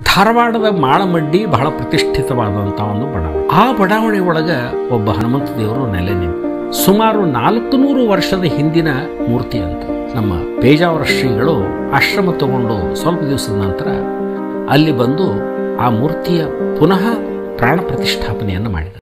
ಧಾರವಾಡದ ಮಾಳಮಡ್ಡಿ ಬಹಳ ಪ್ರತಿಷ್ಠಿತವಾದಂಥ ಒಂದು ಬಡಾವಣೆ ಆ ಬಡಾವಣೆ ಒಳಗೆ ಒಬ್ಬ ಹನುಮಂತ ದೇವರು ನೆಲೆ ನಿಂತು ಸುಮಾರು ನಾಲ್ಕು ನೂರು ವರ್ಷದ ಹಿಂದಿನ ಮೂರ್ತಿ ಅಂತ ನಮ್ಮ ಪೇಜಾವರ ಶ್ರೀಗಳು ಆಶ್ರಮ ತಗೊಂಡು ಸ್ವಲ್ಪ ದಿವಸದ ನಂತರ ಅಲ್ಲಿ ಬಂದು ಆ ಮೂರ್ತಿಯ ಪುನಃ ಪ್ರಾಣ ಪ್ರತಿಷ್ಠಾಪನೆಯನ್ನು ಮಾಡಿದರು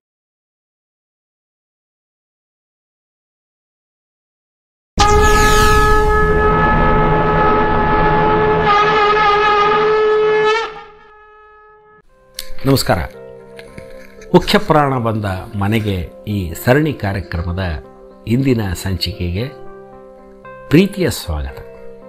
ನಮಸ್ಕಾರ ಮುಖ್ಯ ಪ್ರಾಣ ಬಂದ ಮನೆಗೆ ಈ ಸರಣಿ ಕಾರ್ಯಕ್ರಮದ ಇಂದಿನ ಸಂಚಿಕೆಗೆ ಪ್ರೀತಿಯ ಸ್ವಾಗತ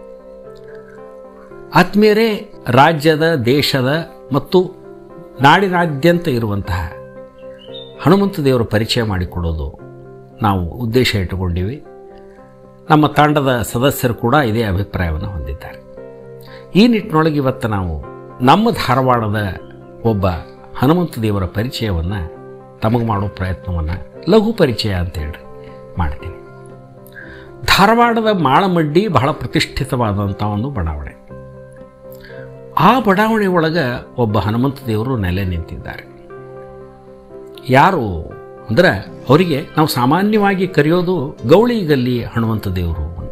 ಆತ್ಮೀಯರೇ ರಾಜ್ಯದ ದೇಶದ ಮತ್ತು ನಾಡಿನಾದ್ಯಂತ ಇರುವಂತಹ ಹನುಮಂತ ದೇವರ ಪರಿಚಯ ಮಾಡಿಕೊಡೋದು ನಾವು ಉದ್ದೇಶ ಇಟ್ಟುಕೊಂಡಿವಿ ನಮ್ಮ ತಂಡದ ಸದಸ್ಯರು ಕೂಡ ಇದೇ ಅಭಿಪ್ರಾಯವನ್ನು ಹೊಂದಿದ್ದಾರೆ ಈ ನಿಟ್ಟಿನೊಳಗೆ ಇವತ್ತು ನಾವು ನಮ್ಮ ಧಾರವಾಡದ ಒಬ್ಬ ಹನುಮಂತ ದೇವರ ಪರಿಚಯವನ್ನು ತಮಗೆ ಮಾಡೋ ಪ್ರಯತ್ನವನ್ನು ಲಘು ಪರಿಚಯ ಅಂತೇಳಿ ಮಾಡ್ತೀನಿ ಧಾರವಾಡದ ಮಾಳಮಡ್ಡಿ ಬಹಳ ಪ್ರತಿಷ್ಠಿತವಾದಂಥ ಒಂದು ಬಡಾವಣೆ ಆ ಬಡಾವಣೆ ಒಳಗೆ ಒಬ್ಬ ಹನುಮಂತ ದೇವರು ನೆಲೆ ನಿಂತಿದ್ದಾರೆ ಯಾರು ಅಂದ್ರೆ ಅವರಿಗೆ ನಾವು ಸಾಮಾನ್ಯವಾಗಿ ಕರೆಯೋದು ಗೌಳಿ ಗಲ್ಲಿ ಹನುಮಂತ ದೇವರು ಅಂತ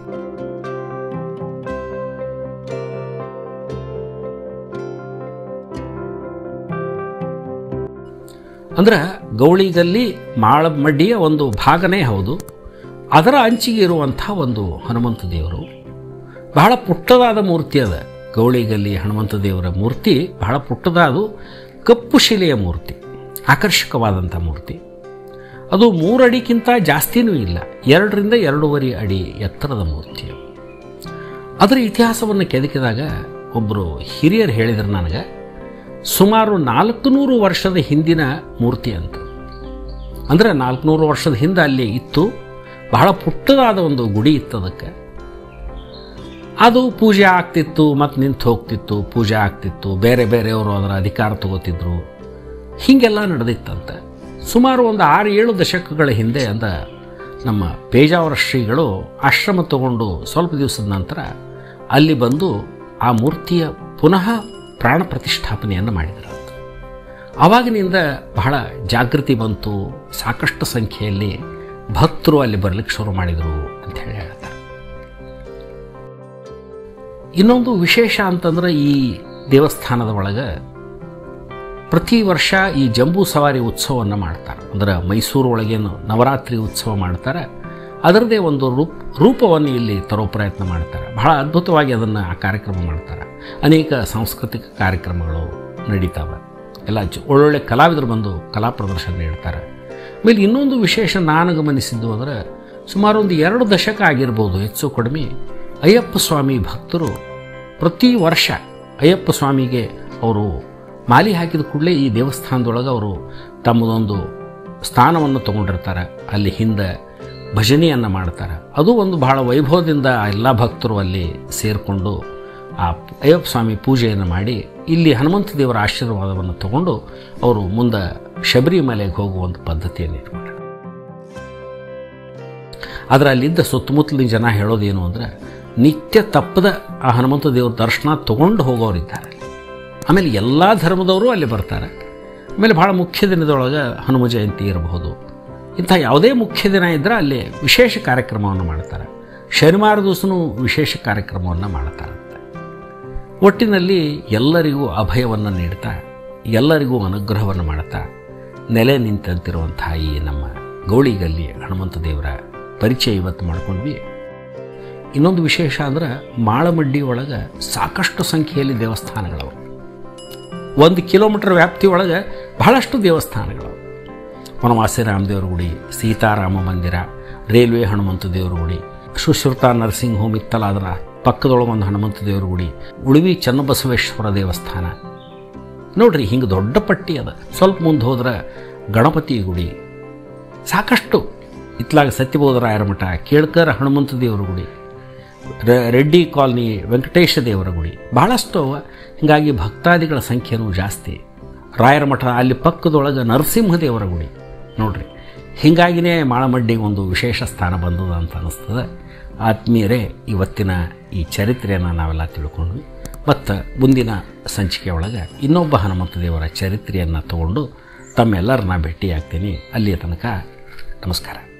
ಅಂದ್ರೆ ಗೌಳಿಗಲ್ಲಿ ಮಾಳಮಡ್ಡಿಯ ಒಂದು ಭಾಗನೇ ಹೌದು ಅದರ ಅಂಚಿಗೆ ಇರುವಂಥ ಒಂದು ಹನುಮಂತ ದೇವರು ಬಹಳ ಪುಟ್ಟದಾದ ಮೂರ್ತಿ ಅದ ಗೌಳಿಗಲ್ಲಿ ಹನುಮಂತ ದೇವರ ಮೂರ್ತಿ ಬಹಳ ಪುಟ್ಟದಾದು ಕಪ್ಪು ಶಿಲೆಯ ಮೂರ್ತಿ ಆಕರ್ಷಕವಾದಂಥ ಮೂರ್ತಿ ಅದು ಮೂರಡಿಗಿಂತ ಜಾಸ್ತಿನೂ ಇಲ್ಲ ಎರಡರಿಂದ ಎರಡೂವರೆ ಅಡಿ ಎತ್ತರದ ಮೂರ್ತಿ ಅದರ ಇತಿಹಾಸವನ್ನು ಕೆದಕಿದಾಗ ಒಬ್ಬರು ಹಿರಿಯರು ಹೇಳಿದರು ನನಗೆ ಸುಮಾರು ನಾಲ್ಕುನೂರು ವರ್ಷದ ಹಿಂದಿನ ಮೂರ್ತಿ ಅಂತ ಅಂದರೆ ನಾಲ್ಕುನೂರು ವರ್ಷದ ಹಿಂದೆ ಅಲ್ಲಿ ಇತ್ತು ಬಹಳ ಪುಟ್ಟದಾದ ಒಂದು ಗುಡಿ ಇತ್ತು ಅದಕ್ಕೆ ಅದು ಪೂಜೆ ಆಗ್ತಿತ್ತು ಮತ್ತು ನಿಂತು ಹೋಗ್ತಿತ್ತು ಪೂಜೆ ಆಗ್ತಿತ್ತು ಬೇರೆ ಬೇರೆಯವರು ಅದರ ಅಧಿಕಾರ ತಗೋತಿದ್ರು ಹೀಗೆಲ್ಲ ನಡೆದಿತ್ತಂತೆ ಸುಮಾರು ಒಂದು ಆರು ಏಳು ದಶಕಗಳ ಹಿಂದೆ ಅಂದ ನಮ್ಮ ಪೇಜಾವರ ಶ್ರೀಗಳು ಆಶ್ರಮ ತಗೊಂಡು ಸ್ವಲ್ಪ ದಿವಸದ ನಂತರ ಅಲ್ಲಿ ಬಂದು ಆ ಮೂರ್ತಿಯ ಪುನಃ ಪ್ರಾಣ ಪ್ರತಿಷ್ಠಾಪನೆಯನ್ನು ಮಾಡಿದರು ಆವಾಗಿನಿಂದ ಬಹಳ ಜಾಗೃತಿ ಬಂತು ಸಾಕಷ್ಟು ಸಂಖ್ಯೆಯಲ್ಲಿ ಭಕ್ತರು ಅಲ್ಲಿ ಬರಲಿಕ್ಕೆ ಶುರು ಮಾಡಿದರು ಅಂತ ಹೇಳಿ ಹೇಳ್ತಾರೆ ಇನ್ನೊಂದು ವಿಶೇಷ ಅಂತಂದ್ರೆ ಈ ದೇವಸ್ಥಾನದ ಒಳಗೆ ಪ್ರತಿ ವರ್ಷ ಈ ಜಂಬೂ ಸವಾರಿ ಉತ್ಸವವನ್ನು ಮಾಡ್ತಾರೆ ಅಂದ್ರೆ ಮೈಸೂರು ಒಳಗೇನು ನವರಾತ್ರಿ ಉತ್ಸವ ಮಾಡ್ತಾರೆ ಅದರದೇ ಒಂದು ರೂಪ ರೂಪವನ್ನು ಇಲ್ಲಿ ತರೋ ಪ್ರಯತ್ನ ಮಾಡ್ತಾರೆ ಬಹಳ ಅದ್ಭುತವಾಗಿ ಅದನ್ನು ಆ ಕಾರ್ಯಕ್ರಮ ಮಾಡ್ತಾರೆ ಅನೇಕ ಸಾಂಸ್ಕೃತಿಕ ಕಾರ್ಯಕ್ರಮಗಳು ನಡೀತಾವೆ ಎಲ್ಲ ಜ ಒಳ್ಳೊಳ್ಳೆ ಕಲಾವಿದರು ಬಂದು ಕಲಾ ಪ್ರದರ್ಶನ ನೀಡ್ತಾರೆ ಆಮೇಲೆ ಇನ್ನೊಂದು ವಿಶೇಷ ನಾನು ಗಮನಿಸಿದ್ದು ಅಂದರೆ ಸುಮಾರು ಒಂದು ಎರಡು ದಶಕ ಆಗಿರ್ಬೋದು ಹೆಚ್ಚು ಕಡಿಮೆ ಅಯ್ಯಪ್ಪ ಸ್ವಾಮಿ ಭಕ್ತರು ಪ್ರತಿ ವರ್ಷ ಅಯ್ಯಪ್ಪ ಸ್ವಾಮಿಗೆ ಅವರು ಮಾಲಿ ಹಾಕಿದ ಕೂಡಲೇ ಈ ದೇವಸ್ಥಾನದೊಳಗೆ ಅವರು ತಮ್ಮದೊಂದು ಸ್ಥಾನವನ್ನು ತಗೊಂಡಿರ್ತಾರೆ ಅಲ್ಲಿ ಹಿಂದೆ ಭಜನೆಯನ್ನು ಮಾಡ್ತಾರೆ ಅದು ಒಂದು ಬಹಳ ವೈಭವದಿಂದ ಎಲ್ಲ ಭಕ್ತರು ಅಲ್ಲಿ ಸೇರಿಕೊಂಡು ಆ ಅಯ್ಯಪ್ಪ ಸ್ವಾಮಿ ಪೂಜೆಯನ್ನು ಮಾಡಿ ಇಲ್ಲಿ ಹನುಮಂತ ದೇವರ ಆಶೀರ್ವಾದವನ್ನು ತಗೊಂಡು ಅವರು ಮುಂದೆ ಶಬರಿಮಲೆಗೆ ಹೋಗುವಂಥ ಪದ್ಧತಿಯನ್ನು ಇಟ್ಕೊಂಡ್ರು ಆದರೆ ಅಲ್ಲಿದ್ದ ಸುತ್ತಮುತ್ತಲಿನ ಜನ ಹೇಳೋದೇನು ಅಂದರೆ ನಿತ್ಯ ತಪ್ಪದ ಆ ಹನುಮಂತ ದೇವ್ರ ದರ್ಶನ ತಗೊಂಡು ಹೋಗೋರಿದ್ದಾರೆ ಆಮೇಲೆ ಎಲ್ಲ ಧರ್ಮದವರು ಅಲ್ಲಿ ಬರ್ತಾರೆ ಆಮೇಲೆ ಭಾಳ ಮುಖ್ಯ ದಿನದೊಳಗೆ ಹನುಮ ಜಯಂತಿ ಇರಬಹುದು ಇಂಥ ಯಾವುದೇ ಮುಖ್ಯ ದಿನ ಇದ್ದರೆ ಅಲ್ಲಿ ವಿಶೇಷ ಕಾರ್ಯಕ್ರಮವನ್ನು ಮಾಡ್ತಾರೆ ಶನಿವಾರ ದಿವಸನೂ ವಿಶೇಷ ಕಾರ್ಯಕ್ರಮವನ್ನು ಮಾಡ್ತಾರಂತೆ ಒಟ್ಟಿನಲ್ಲಿ ಎಲ್ಲರಿಗೂ ಅಭಯವನ್ನು ನೀಡ್ತಾ ಎಲ್ಲರಿಗೂ ಅನುಗ್ರಹವನ್ನು ಮಾಡ್ತಾ ನೆಲೆ ನಿಂತಂತಿರುವಂತಹ ಈ ನಮ್ಮ ಗೌಳಿಗಲ್ಲಿ ಹನುಮಂತ ದೇವರ ಪರಿಚಯ ಇವತ್ತು ಮಾಡ್ಕೊಂಡ್ವಿ ಇನ್ನೊಂದು ವಿಶೇಷ ಅಂದ್ರೆ ಮಾಳಮಡ್ಡಿ ಒಳಗೆ ಸಾಕಷ್ಟು ಸಂಖ್ಯೆಯಲ್ಲಿ ದೇವಸ್ಥಾನಗಳವು ಒಂದು ಕಿಲೋಮೀಟರ್ ವ್ಯಾಪ್ತಿ ಒಳಗೆ ಬಹಳಷ್ಟು ದೇವಸ್ಥಾನಗಳು ವನವಾಸಿ ರಾಮದೇವ್ರ ಗುಡಿ ಸೀತಾರಾಮ ಮಂದಿರ ರೈಲ್ವೆ ಹನುಮಂತ ದೇವ್ರ ಗುಡಿ ಸುಶ್ರುತ ನರ್ಸಿಂಗ್ ಹೋಮ್ ಇತ್ತಲ್ಲ ಅದರ ಪಕ್ಕದೊಳಗೆ ಒಂದು ಹನುಮಂತ ದೇವ್ರ ಗುಡಿ ಉಳಿವಿ ಚನ್ನಬಸವೇಶ್ವರ ದೇವಸ್ಥಾನ ನೋಡ್ರಿ ಹಿಂಗೆ ದೊಡ್ಡ ಪಟ್ಟಿ ಅದ ಸ್ವಲ್ಪ ಮುಂದೆ ಹೋದ್ರೆ ಗಣಪತಿ ಗುಡಿ ಸಾಕಷ್ಟು ಇತ್ಲಾಗ ಸತ್ಯಬೋಧರಾಯರ ಮಠ ಕೇಳ್ಕರ ಹನುಮಂತ ದೇವರ ಗುಡಿ ರೆಡ್ಡಿ ಕಾಲನಿ ವೆಂಕಟೇಶ ದೇವರ ಗುಡಿ ಬಹಳಷ್ಟು ಅವ ಹೀಗಾಗಿ ಭಕ್ತಾದಿಗಳ ಸಂಖ್ಯೆನೂ ಜಾಸ್ತಿ ರಾಯರ ಮಠ ಅಲ್ಲಿ ಪಕ್ಕದೊಳಗೆ ನರಸಿಂಹದೇವರ ಗುಡಿ ನೋಡ್ರಿ ಹೀಗಾಗಿನೇ ಮಾಳಮಡ್ಡಿಗೆ ಒಂದು ವಿಶೇಷ ಸ್ಥಾನ ಬಂದದ ಅಂತ ಅನ್ನಿಸ್ತದೆ ಆತ್ಮೀಯರೇ ಇವತ್ತಿನ ಈ ಚರಿತ್ರೆಯನ್ನು ನಾವೆಲ್ಲ ತಿಳ್ಕೊಂಡ್ವಿ ಮತ್ತು ಮುಂದಿನ ಸಂಚಿಕೆ ಒಳಗೆ ಇನ್ನೊಬ್ಬ ಹನುಮಂತ ದೇವರ ಚರಿತ್ರೆಯನ್ನು ತಗೊಂಡು ತಮ್ಮೆಲ್ಲರನ್ನ ಭೇಟಿಯಾಗ್ತೀನಿ ಅಲ್ಲಿಯ ತನಕ ನಮಸ್ಕಾರ